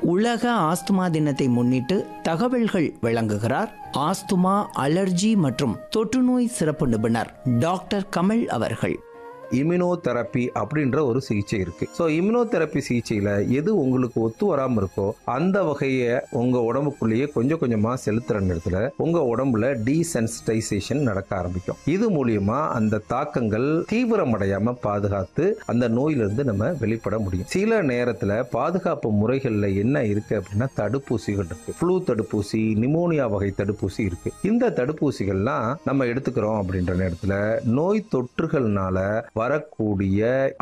உலக ஆஸ்துமா தினத்தை முன்னிட்டு தகவல்கள் வழங்குகிறார் ஆஸ்துமா அலர்ஜி மற்றும் தொற்றுநோய் சிறப்பு நிபுணர் டாக்டர் கமல் அவர்கள் இம்யூனோதெரப்பி அப்படின்ற ஒரு சிகிச்சை இருக்கு ஸோ இம்யூனோதெரப்பி சிகிச்சையில எது உங்களுக்கு ஒத்து வராம இருக்கோ அந்த வகையை உங்க உடம்புக்குள்ளேயே கொஞ்சம் கொஞ்சமா செலுத்துற நேரத்துல உங்க உடம்புல டீசென்சிட்டைசேஷன் நடக்க ஆரம்பிக்கும் இது மூலியமா அந்த தாக்கங்கள் தீவிரமடையாம பாதுகாத்து அந்த நோயிலிருந்து நம்ம வெளிப்பட முடியும் சில நேரத்துல பாதுகாப்பு முறைகள்ல என்ன இருக்கு அப்படின்னா தடுப்பூசிகள் இருக்கு ஃப்ளூ தடுப்பூசி நிமோனியா வகை தடுப்பூசி இருக்கு இந்த தடுப்பூசிகள்லாம் நம்ம எடுத்துக்கிறோம் அப்படின்ற நேரத்துல நோய் தொற்றுகள்னால வரக்கூடிய